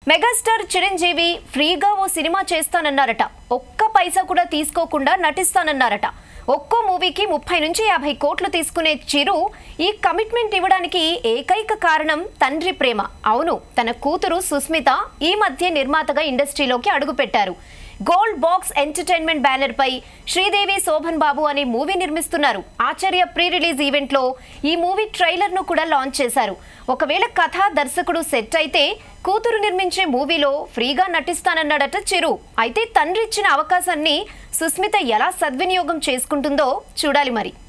megastar Chiranjeevi ఫ్రీగా ఓ cinema చేస్తానన్నారట ఒక్క పైసా కూడా తీసుకోకుండా నటిస్తానన్నారట ఒక్కో మూవీకి ముప్పై నుంచి యాభై కోట్లు తీసుకునే చిరు ఈ కమిట్మెంట్ ఇవ్వడానికి ఏకైక కారణం తండ్రి ప్రేమ అవును తన కూతురు సుస్మిత ఈ మధ్య నిర్మాతగా ఇండస్ట్రీలోకి అడుగుపెట్టారు గోల్డ్ బాక్స్ ఎంటర్టైన్మెంట్ బ్యానర్ పై శ్రీదేవి శోభన్ బాబు అనే మూవీ నిర్మిస్తున్నారు ఆచార్య ప్రీ రిలీజ్ ఈవెంట్ లో ఈ మూవీ ట్రైలర్ ను కూడా లాంచ్ చేశారు ఒకవేళ కథ దర్శకుడు సెట్ అయితే కూతురు నిర్మించే మూవీలో ఫ్రీగా నటిస్తానన్నాడట చిరు అయితే తండ్రి ఇచ్చిన అవకాశాన్ని సుస్మిత ఎలా సద్వినియోగం చేసుకుంటుందో చూడాలి మరి